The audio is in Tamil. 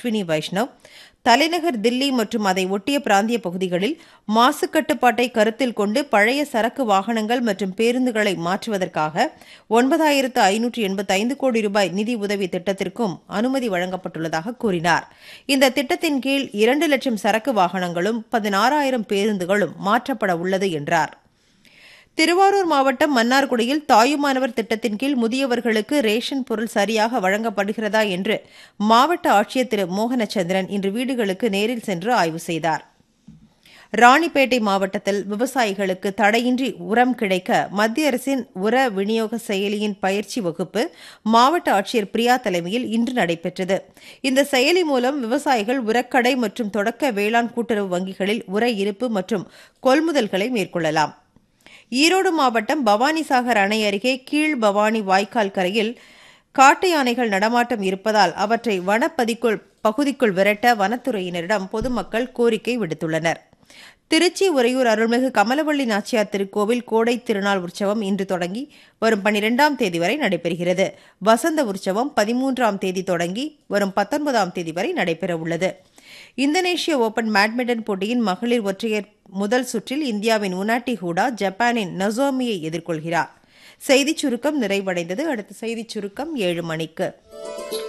அஸ்வினி வைஷ்ணவ் தலைநகர் தில்லி மற்றும் அதை ஒட்டிய பிராந்திய பகுதிகளில் மாசு கட்டுப்பாட்டை கருத்தில் கொண்டு பழைய சரக்கு வாகனங்கள் மற்றும் பேருந்துகளை மாற்றுவதற்காக ஒன்பதாயிரத்து ஐநூற்று எண்பத்தைந்து கோடி ரூபாய் நிதி உதவி திட்டத்திற்கும் அனுமதி வழங்கப்பட்டுள்ளதாக கூறினார் இந்த திட்டத்தின் கீழ் இரண்டு லட்சம் சரக்கு வாகனங்களும் பதினாறாயிரம் பேருந்துகளும் மாற்றப்பட உள்ளது என்றார் திருவாரூர் மாவட்டம் மன்னார்குடியில் தாயுமானவர் திட்டத்தின் கீழ் முதியவர்களுக்கு ரேஷன் பொருள் சரியாக வழங்கப்படுகிறதா என்று மாவட்ட ஆட்சியர் திரு மோகனச்சந்திரன் இன்று வீடுகளுக்கு நேரில் சென்று ஆய்வு செய்தார் ராணிப்பேட்டை மாவட்டத்தில் விவசாயிகளுக்கு தடையின்றி உரம் கிடைக்க மத்திய அரசின் உர விநியோக செயலியின் பயிற்சி வகுப்பு மாவட்ட ஆட்சியர் பிரியா தலைமையில் இன்று நடைபெற்றது இந்த செயலி மூலம் விவசாயிகள் உரக்கடை மற்றும் தொடக்க வேளாண் கூட்டுறவு வங்கிகளில் உர இருப்பு மற்றும் கொள்முதல்களை மேற்கொள்ளலாம் ஈரோடு மாவட்டம் பவானிசாகர் அணை அருகே கீழ் பவானி வாய்க்கால் கரையில் காட்டு யானைகள் நடமாட்டம் இருப்பதால் அவற்றை வனப்பதிக்குள் பகுதிக்குள் விரட்ட வனத்துறையினரிடம் பொதுமக்கள் கோரிக்கை விடுத்துள்ளனர் திருச்சி உறையூர் அருள்மிகு கமலவள்ளி நாச்சியார் திருக்கோவில் கோடை திருநாள் உற்சவம் இன்று தொடங்கி வரும் பனிரெண்டாம் தேதி வரை நடைபெறுகிறது வசந்த உற்சவம் பதிமூன்றாம் தேதி தொடங்கி வரும் பத்தொன்பதாம் தேதி வரை நடைபெறவுள்ளது இந்தோனேஷிய ஓபன் பேட்மிண்டன் போட்டியின் மகளிர் ஒற்றையர் முதல் சுற்றில் இந்தியாவின் உனாட்டி ஹூடா ஜப்பானின் நசோமியை எதிர்கொள்கிறார் செய்திச் சுருக்கம் நிறைவடைந்தது அடுத்த செய்திச் சுருக்கம் ஏழு மணிக்கு